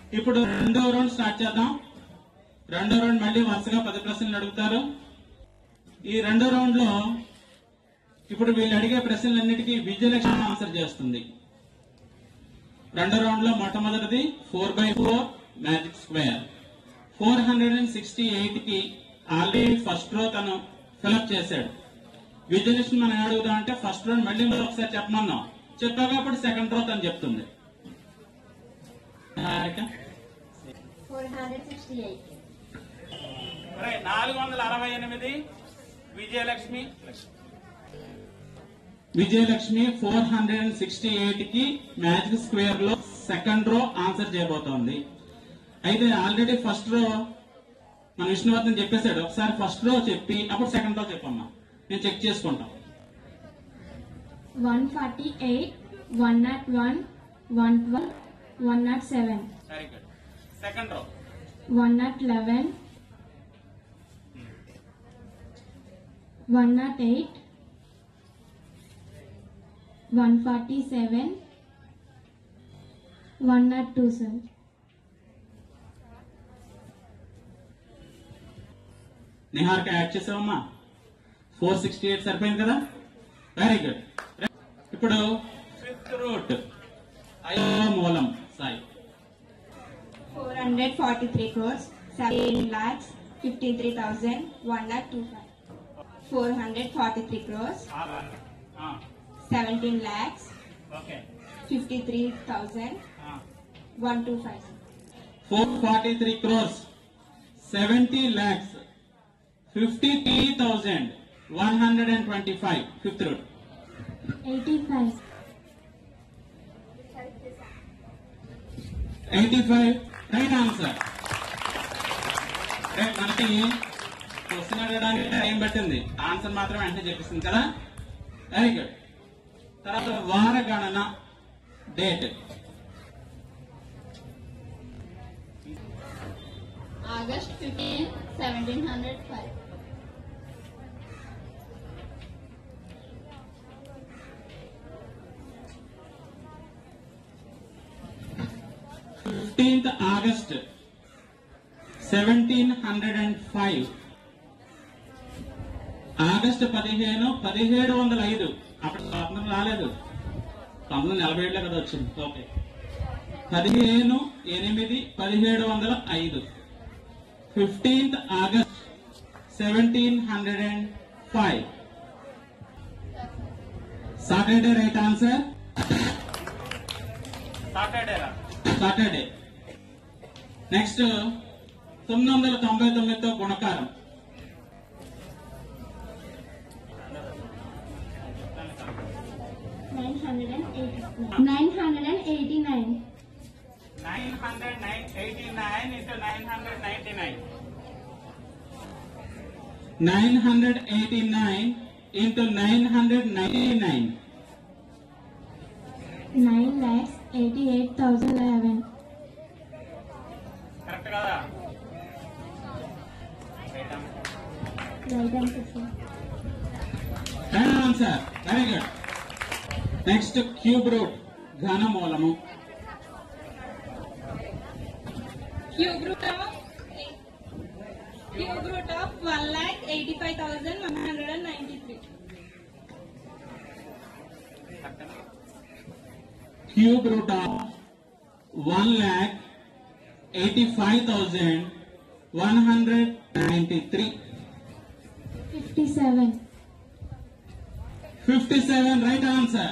ఇప్పుడు రెండో round start చేద్దాం రెండో రౌండ్ మళ్ళీ వరుసగా పది ప్రశ్నలు అడుగుతారు ఈ రెండో రౌండ్ లో ఇప్పుడు వీళ్ళు అడిగే ప్రశ్నలన్నిటికీ విజయలక్ష్మి ఆన్సర్ చేస్తుంది రెండో రౌండ్ లో మొట్టమొదటిది four by four magic square four hundred and sixty eight కి ఆల్రెడీ ఫస్ట్ రో తను ఫిలప్ చేశాడు విజయలక్ష్మి మనం అడుగుదాం అంటే ఫస్ట్ రౌండ్ మళ్ళీ మనం ఒకసారి చెప్పమన్నాం చెప్పాక అప్పుడు సెకండ్ రో తను చెప్తుంది Harika? Four hundred sixty eight ఒరేయ్, నాలుగు వందల అరవై ఎనిమిది Vijayalakshmi Vijayalakshmi four hundred and sixty eight కి మ్యాజిక్ స్క్వేర్ లో సెకండ్ రో ఆన్సర్ చేయబోతోంది అయితే ఆల్రెడీ ఫస్ట్ రో మన విష్ణువర్ధన్ చెప్పేశాడు ఒకసారి ఫస్ట్ రో చెప్పి అప్పుడు సెకండ్ రో చెప్పమ్మా నేను చెక్ చేసుకుంటాం one forty eight one not one one twelve one not seven very good second row one not eleven one not eight one forty seven one not two sir నిహార్కి add చేసావమ్మా four sixty eight సరిపోయింది కదా very good ఇప్పుడు fifth root ఐదవ మూలం Sai 443 crores, 17 lakhs, 53,000, 1 lakh 25. 443 crores, 17 lakhs, okay 53,000, 125. Four forty three crores seventy lakhs fifty three thousand one hundred and twenty five fifth root eighty five eighty five right answer మనకి question అడగడానికి time పట్టింది answer మాత్రం వెంటనే చెప్పిస్తుంది కదా very good తర్వాత వార గణన date August fifteen seventeen hundred five fifteenth August seventeen hundred and five August పదిహేను పదిహేడు వందల ఐదు అప్పుడు స్వాతంత్రం రాలేదు పంతొమ్మిది వందల నలభై ఏడులో కదా వచ్చింది ఓకే పదిహేను ఎనిమిది పదిహేడు వందల ఐదు fifteenth August seventeen hundred and five Saturday right answer సాటర్డేరా సాటర్డే నెక్స్ట్ తొమ్మిది వందల తొంభై తొమ్మిదితో గుణకారం nine hundred and eighty nine hundred and eighty nine nine hundred nine eighty nine into nine hundred ninety nine nine hundred eighty nine into nine hundred ninety nine nine lakhs eighty eight thousand eleven correct కదా right answer sir answer very good next cube root ఘనమూలము Cube root of cube root of 1 lakh 85,193. Cube root of one lakh eighty five thousand one hundred ninety three fifty seven fifty seven right answer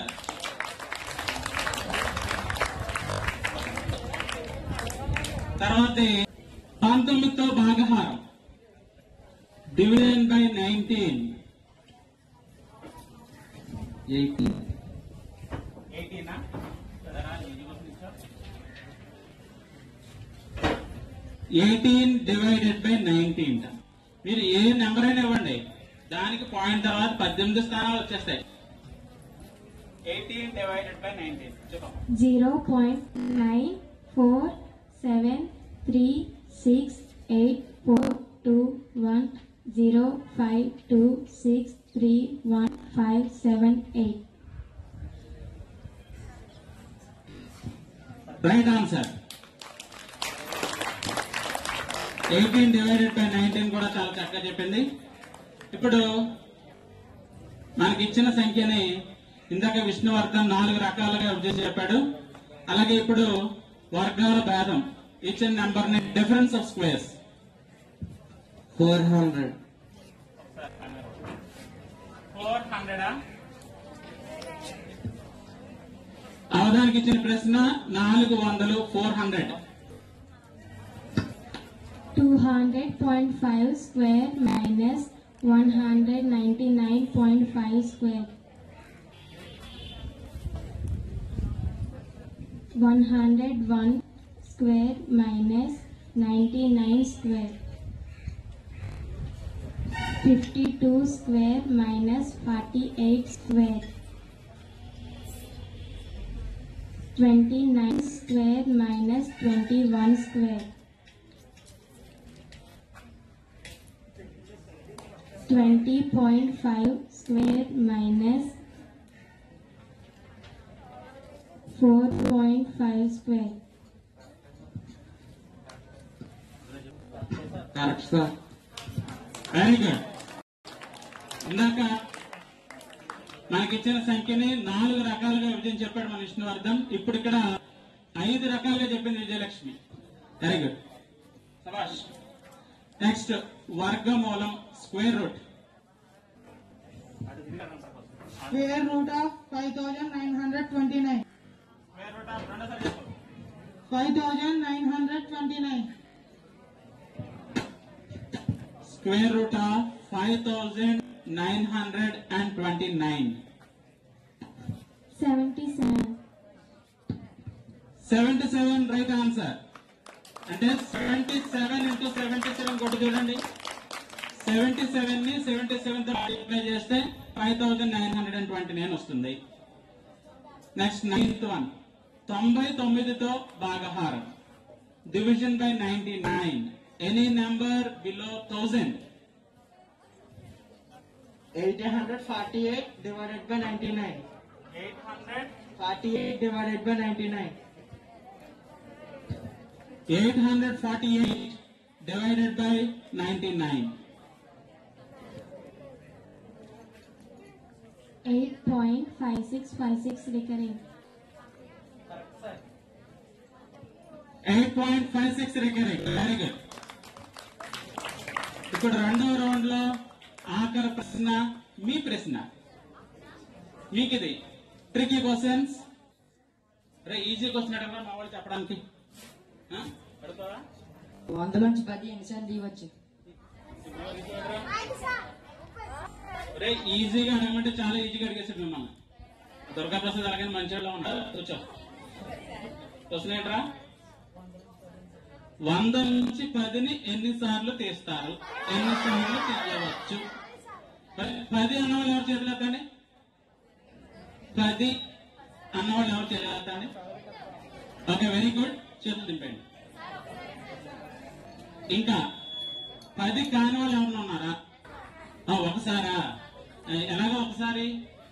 తర్వాత పంతొమ్మిదితో భాగహారం division by nineteen eighteen ఎయిటీనా eighteen divided by nineteen మీరు ఏ number అయినా ఇవ్వండి దానికి point తర్వాత పద్దెనిమిది స్థానాలు వచ్చేస్తాయి ఎయిటీన్ డివైడెడ్ బై నైన్టీన్ చెప్పండి zero point nine four seven three six eight four two one zero five two six three one five seven eight right answer eighteen divided by nineteen కూడా చాలా చక్కగా చెప్పింది ఇప్పుడు మనకి ఇచ్చిన సంఖ్యని ఇందాక విష్ణువర్ధన్ నాలుగు రకాలుగా విభజించి చెప్పాడు అలాగే ఇప్పుడు వర్గాల భేదం ఇచ్చిన నెంబర్ ని difference of squares four hundred four hundred అవధానికి ఇచ్చిన ప్రశ్న నాలుగు వందలు four hundred 200.5 square minus 199.5 square. 101 square minus 99 square. 52 square minus 48 square. 29 square minus 21 square. 20.5 square minus 4.5 square. Correct sir very good ఇందాక మనకిచ్చిన సంఖ్యని నాలుగు రకాలుగా విభజన చెప్పాడు మన విష్ణువర్ధన్ ఇప్పుడు ఇక్కడ ఐదు రకాలుగా చెప్పింది విజయలక్ష్మి వెరీ గుడ్ సబాష్ నెక్స్ట్ వర్గమూలం square root Square root of 5929. Square root of రెండోసారి చెప్పు 5929. Square root of five thousand nine hundred and twenty nine 77. Seventy seven right answer అంటే seventy seven into seventy seven కొట్టి చూడండి సెవెంటీ సెవెన్ ని seventy seven తో multiply చేస్తే five thousand nine hundred and twenty nine వస్తుంది next ninth one తొంభై తొమ్మిదితో భాగహారం division by ninety nine any number below thousand 848 divided by 99. Eight hundred 48 divided by 99. Eight hundred forty eight divided by ninety nine 8.5656 recurring. Eight point five six recurring very good ఇప్పుడు రెండవ round లో ఆఖరి ప్రశ్న మీ ప్రశ్న మీకు ఇది tricky questions రే easy question అడగరా మా వాళ్ళు చెప్పడానికి ఆ? అడుగుతావా వందలోంచి పది ఎన్నిసార్లు తీయవచ్చు రే ఈజీగా అడగమంటే చాలా ఈజీగా అడిగేసాడు మిమ్మల్ని దుర్గా ప్రసాద్ అలాగే మంచిగా ఉంటారు కూర్చో క్వశ్చన్ ఏంట్రా వంద నుంచి పదిని ఎన్నిసార్లు తీస్తారు ఎన్నిసార్లు తీయవచ్చు మరి పది అన్నవాళ్ళు ఎవరు చేతులెత్తండి పది అన్నవాళ్ళు ఎవరు చేతులెత్తండి ఓకే వెరీ గుడ్ చేతులు దింపండి ఇంకా పది కాని వాళ్ళు ఎవరైనా ఉన్నారా ఆ, ఒకసారా ఆ, ఎలాగో ఒకసారి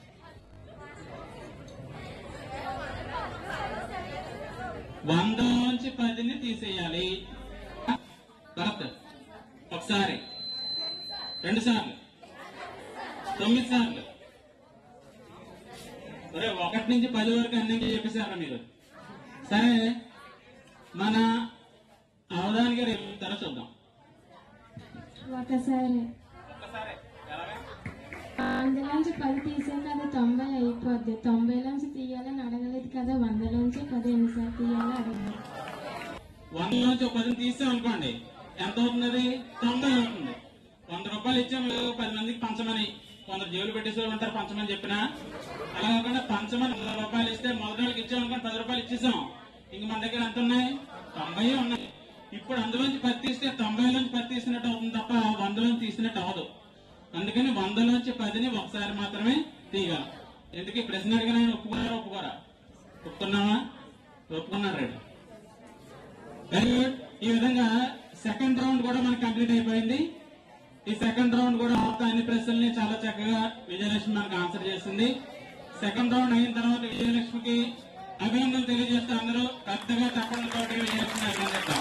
వంద నుంచి పదిని తీసేయాలి కరెక్ట్ ఒకసారి రెండు సార్లు తొమ్మిది సార్లు ఒరే ఒకటి నుంచి పది వరకు అన్ని చెప్పేశారా మీరు సరే మన అవధాని గారు చెప్తారో చూద్దాం ఒకసారి ఒక్కసారి ఎలాగా అందులోంచి పది తీసాక అది తొంభై అయిపోద్ది తొంభైలోంచి తీయాలని అడగలేదు కదా వందలోంచి పది ఎన్నిసార్లు తీయాలో అడగలేదు వంద నుంచి ఒక పదిని తీసాం అనుకోండి ఎంత అవుతుంది అది తొంభై అవుతుంది వంద రూపాయలు ఇచ్చాము పది మందికి పంచమని కొందరు జేబులు పెట్టేసి వాళ్ళు ఉంటారు పంచమని చెప్పినా అలా కాకుండా పంచమని వంద రూపాయలు ఇస్తే మొదటి వాళ్ళకి ఇచ్చాం అనుకోండి పది రూపాయలు ఇచ్చేసాం ఇంక మన దగ్గర ఎంత ఉన్నాయి తొంభై ఉన్నాయి ఇప్పుడు అందులోంచి పది తీస్తే తొంభైలోంచి పది తీసినట్టు అవుతుంది తప్ప వందలోంచి తీసినట్టు అవ్వదు అందుకని వందలోంచి పదిని ఒకసారి మాత్రమే తీయగలం ఎందుకు ఈ ప్రశ్న అడిగిన ఆయన ఒప్పుకున్నారా ఒప్పుకోరా ఒప్పుకున్నావా ఒప్పుకున్నారు రేడు వెరీ గుడ్ ఈ విధంగా సెకండ్ రౌండ్ కూడా మనకి కంప్లీట్ అయిపోయింది ఈ సెకండ్ రౌండ్ కూడా మొత్తం అన్ని ప్రశ్నల్ని చాలా చక్కగా విజయలక్ష్మి మనకు ఆన్సర్ చేసింది సెకండ్ రౌండ్ అయిన తర్వాత విజయలక్ష్మికి అభినందనలు తెలియజేస్తే అందరూ పెద్దగా తప్పడం తోటి విజయలక్ష్మి అభినందిస్తారు